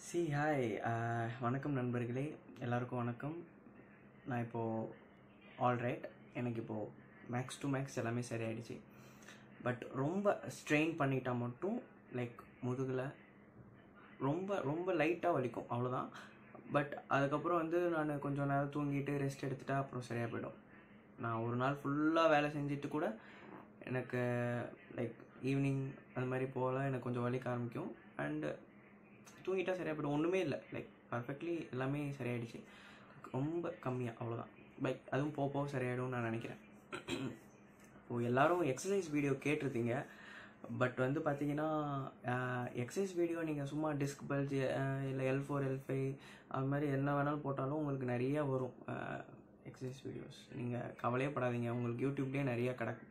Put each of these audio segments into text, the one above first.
C hi வணக்கம் நண்பர்களே எல்லாருக்கும் வணக்கம் நான் இப்போது ஆல்ரைட் எனக்கு இப்போது மேக்ஸ் டு மேக்ஸ் எல்லாமே சரியாயிடுச்சு பட் ரொம்ப ஸ்ட்ரெயின் பண்ணிட்டா மட்டும் லைக் முதுகில் ரொம்ப ரொம்ப லைட்டாக வலிக்கும் அவ்வளோதான் பட் அதுக்கப்புறம் வந்து நான் கொஞ்சம் நேரம் தூங்கிட்டு ரெஸ்ட் எடுத்துட்டா அப்புறம் சரியாக போயிடும் நான் ஒரு நாள் ஃபுல்லாக வேலை செஞ்சுட்டு கூட எனக்கு லைக் ஈவினிங் அந்த மாதிரி போல் எனக்கு கொஞ்சம் வலிக்க ஆரம்பிக்கும் அண்டு தூங்கிட்டா சரியாக போய்டும் ஒன்றுமே இல்லை லைக் பர்ஃபெக்ட்லி எல்லாமே சரியாயிடுச்சு ரொம்ப கம்மியாக அவ்வளோதான் பைக் அதுவும் போக போக சரியாயிடும்னு நான் நினைக்கிறேன் இப்போ எல்லாரும் எக்ஸசைஸ் வீடியோ கேட்டிருந்தீங்க பட் வந்து பார்த்தீங்கன்னா எக்ஸசைஸ் வீடியோ நீங்கள் சும்மா டிஸ்க் பல்ஜ் இல்லை எல் ஃபோர் எல் ஃபைவ் அது மாதிரி என்ன வேணாலும் போட்டாலும் உங்களுக்கு நிறைய வரும் எக்ஸசைஸ் வீடியோஸ் நீங்கள் கவலையே படாதீங்க உங்களுக்கு யூடியூப்லேயே நிறைய கிடக்கு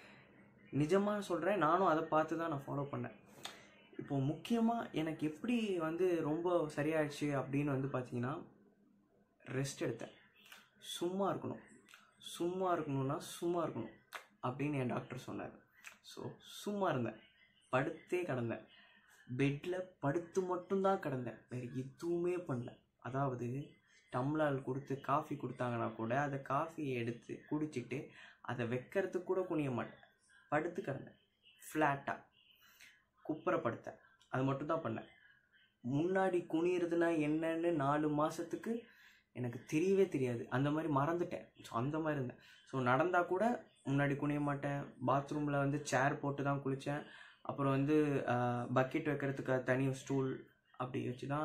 நிஜமாக சொல்கிறேன் நானும் அதை பார்த்து தான் நான் ஃபாலோ பண்ணேன் இப்போ முக்கியமாக எனக்கு எப்படி வந்து ரொம்ப சரியாயிடுச்சு அப்படின்னு வந்து பார்த்தீங்கன்னா ரெஸ்ட் எடுத்தேன் சும்மா இருக்கணும் சும்மா இருக்கணும்னா சும்மா இருக்கணும் அப்படின்னு என் டாக்டர் சொன்னார் ஸோ சும்மா இருந்தேன் படுத்தே கிடந்தேன் பெட்டில் படுத்து மட்டும்தான் கிடந்தேன் வேறு எதுவுமே பண்ணல அதாவது டம்ளர் கொடுத்து காஃபி கொடுத்தாங்கன்னா கூட அதை காஃபியை எடுத்து குடிச்சிட்டு அதை வைக்கிறதுக்கு கூட குனிய மாட்டேன் படுத்து கிடந்தேன் ஃப்ளாட்டாக குப்புற படுத்தேன் அது மட்டும் தான் பண்ணேன் முன்னாடி குனிகிறதுனா என்னன்னு நாலு மாதத்துக்கு எனக்கு தெரியவே தெரியாது அந்த மாதிரி மறந்துட்டேன் ஸோ அந்த மாதிரி இருந்தேன் ஸோ நடந்தால் கூட முன்னாடி குனிய மாட்டேன் பாத்ரூமில் வந்து சேர் போட்டு தான் குளித்தேன் அப்புறம் வந்து பக்கெட் வைக்கிறதுக்கு தனி ஸ்டூல் அப்படி வச்சு தான்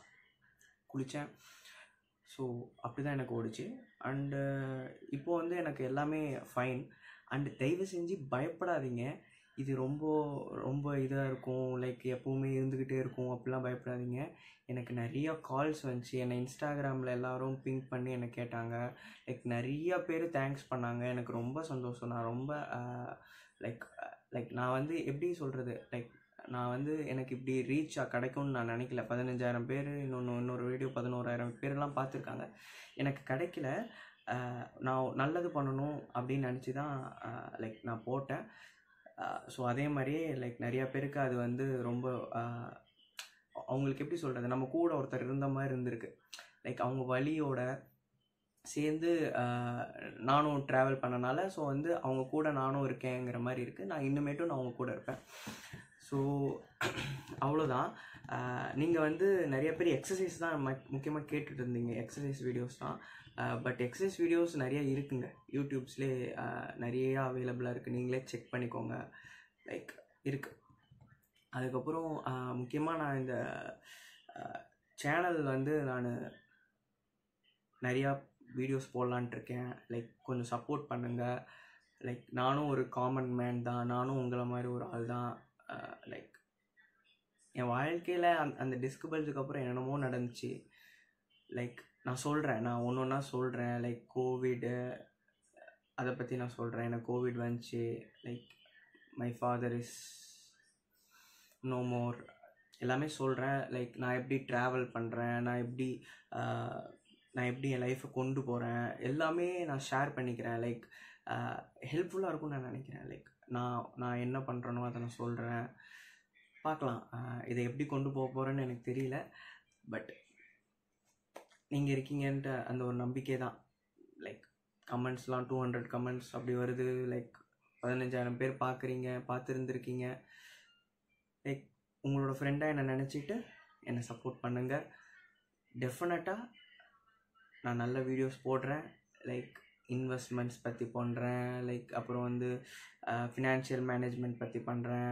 குளித்தேன் ஸோ அப்படி தான் எனக்கு ஓடிச்சு அண்டு இப்போது வந்து எனக்கு எல்லாமே ஃபைன் அண்டு தயவு செஞ்சு பயப்படாதீங்க இது ரொம்ப ரொம்ப இதாக இருக்கும் லைக் எப்போவுமே இருந்துக்கிட்டே இருக்கும் அப்படிலாம் பயப்படாதீங்க எனக்கு நிறைய கால்ஸ் வந்துச்சு என்னை இன்ஸ்டாகிராமில் எல்லோரும் பிங்க் பண்ணி என்னை கேட்டாங்க லைக் நிறைய பேர் தேங்க்ஸ் பண்ணாங்க எனக்கு ரொம்ப சந்தோஷம் நான் ரொம்ப லைக் லைக் நான் வந்து எப்படி சொல்கிறது லைக் நான் வந்து எனக்கு இப்படி ரீச் கிடைக்கும்னு நான் நினைக்கல பதினஞ்சாயிரம் பேர் இன்னொன்று இன்னொரு வீடியோ பதினோராயிரம் பேர்லாம் பார்த்துருக்காங்க எனக்கு கிடைக்கல நான் நல்லது பண்ணணும் அப்படின்னு நினச்சி தான் லைக் நான் போட்டேன் ஸோ அதே மாதிரியே லைக் நிறையா பேருக்கு அது வந்து ரொம்ப அவங்களுக்கு எப்படி சொல்கிறது நம்ம கூட ஒருத்தர் இருந்த மாதிரி இருந்திருக்கு லைக் அவங்க வழியோட சேர்ந்து நானும் ட்ராவல் பண்ணனால ஸோ வந்து அவங்க கூட நானும் இருக்கேங்கிற மாதிரி இருக்குது நான் இன்னுமேட்டும் நான் அவங்க கூட இருப்பேன் ஸோ அவ்வளோதான் நீங்கள் வந்து நிறைய பேர் எக்ஸசைஸ் தான் முக்கியமாக கேட்டுட்டு இருந்தீங்க எக்ஸசைஸ் வீடியோஸ் தான் பட் எக்ஸசைஸ் வீடியோஸ் நிறைய இருக்குங்க யூடியூப்ஸ்லேயே நிறைய அவைலபிளாக இருக்குது நீங்களே செக் பண்ணிக்கோங்க லைக் இருக்குது அதுக்கப்புறம் முக்கியமாக நான் இந்த சேனல் வந்து நான் நிறையா வீடியோஸ் போடலான்ட்டு இருக்கேன் லைக் கொஞ்சம் சப்போர்ட் பண்ணுங்கள் லைக் நானும் ஒரு காமன் மேன் தான் நானும் உங்களை மாதிரி ஒரு ஆள் தான் லைக் என் வாழ்க்கையில் அந் அந்த டிஸ்கபிள்ஸுக்கு அப்புறம் என்னென்னமோ நடந்துச்சு லைக் நான் சொல்கிறேன் நான் ஒன்று ஒன்றா சொல்கிறேன் லைக் கோவிடு அதை பற்றி நான் சொல்கிறேன் எனக்கு கோவிட் வந்துச்சு like my father is no more எல்லாமே சொல்கிறேன் லைக் நான் எப்படி ட்ராவல் பண்ணுறேன் நான் எப்படி நான் எப்படி என் லைஃப்பை கொண்டு போகிறேன் எல்லாமே நான் ஷேர் பண்ணிக்கிறேன் லைக் ஹெல்ப்ஃபுல்லாக இருக்கும்னு நான் நினைக்கிறேன் லைக் நான் நான் என்ன பண்ணுறேனோ அதை நான் சொல்கிறேன் பார்க்கலாம் இதை எப்படி கொண்டு போக போகிறேன்னு எனக்கு தெரியல பட் நீங்கள் இருக்கீங்கன்ட்டு அந்த ஒரு நம்பிக்கை தான் லைக் கமெண்ட்ஸ்லாம் டூ ஹண்ட்ரட் கமெண்ட்ஸ் அப்படி வருது லைக் பதினஞ்சாயிரம் பேர் பார்க்குறீங்க பார்த்துருந்துருக்கீங்க லைக் உங்களோட ஃப்ரெண்டாக என்னை நினச்சிட்டு என்னை சப்போர்ட் பண்ணுங்கள் டெஃபினட்டாக நான் நல்ல வீடியோஸ் போடுறேன் லைக் இன்வெஸ்ட்மெண்ட்ஸ் பற்றி பண்ணுறேன் லைக் அப்புறம் வந்து ஃபினான்ஷியல் மேனேஜ்மெண்ட் பற்றி பண்ணுறேன்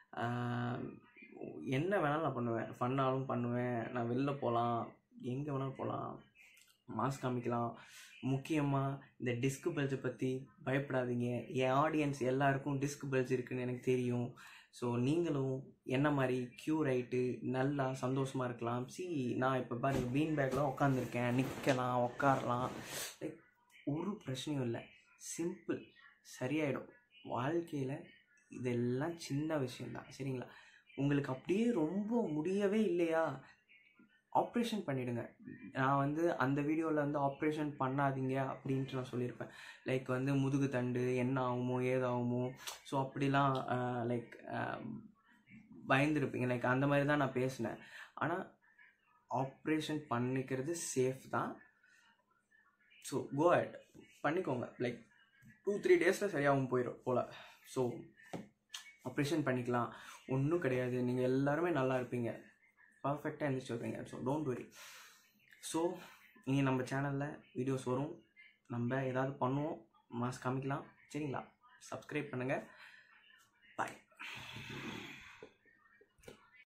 என்ன வேணாலும் நான் பண்ணுவேன் ஃபன்னாலும் பண்ணுவேன் நான் வெளில போகலாம் எங்கே வேணாலும் போகலாம் மாஸ்க் காமிக்கலாம் முக்கியமாக இந்த டிஸ்க் பெல்ஸை பற்றி பயப்படாதீங்க என் ஆடியன்ஸ் எல்லாருக்கும் டிஸ்க் பெல்ஸ் இருக்குதுன்னு எனக்கு தெரியும் ஸோ நீங்களும் என்ன மாதிரி க்யூர் ஆகிட்டு நல்லா சந்தோஷமாக இருக்கலாம் சி நான் இப்போ பாருங்கள் பீன் பேக்கில் உட்காந்துருக்கேன் நிற்கலாம் உட்காரலாம் லைக் ஒரு பிரச்சனையும் இல்லை சிம்பிள் சரியாயிடும் வாழ்க்கையில் இதெல்லாம் சின்ன விஷயந்தான் சரிங்களா உங்களுக்கு அப்படியே ரொம்ப முடியவே இல்லையா ஆப்ரேஷன் பண்ணிவிடுங்க நான் வந்து அந்த வீடியோவில் வந்து ஆப்ரேஷன் பண்ணாதீங்க அப்படின்ட்டு நான் சொல்லியிருப்பேன் லைக் வந்து முதுகு தண்டு என்ன ஆகுமோ ஏதாகுமோ ஸோ அப்படிலாம் லைக் பயந்துருப்பீங்க லைக் அந்த மாதிரி தான் நான் பேசினேன் ஆனால் ஆப்ரேஷன் பண்ணிக்கிறது சேஃப் தான் ஸோ கோ அட் பண்ணிக்கோங்க லைக் டூ த்ரீ டேஸில் சரியாகவும் போயிடும் போல் ஸோ ஆப்ரேஷன் பண்ணிக்கலாம் ஒன்றும் கிடையாது நீங்கள் எல்லாருமே நல்லா இருப்பீங்க பர்ஃபெக்டாக எழுந்திரிச்சு வருவீங்க ஸோ டோன்ட் வரி ஸோ இனி நம்ம சேனலில் வீடியோஸ் வரும் நம்ம ஏதாவது பண்ணுவோம் மாஸ் காமிக்கலாம் சரிங்களா சப்ஸ்கிரைப் பண்ணுங்கள் பாய்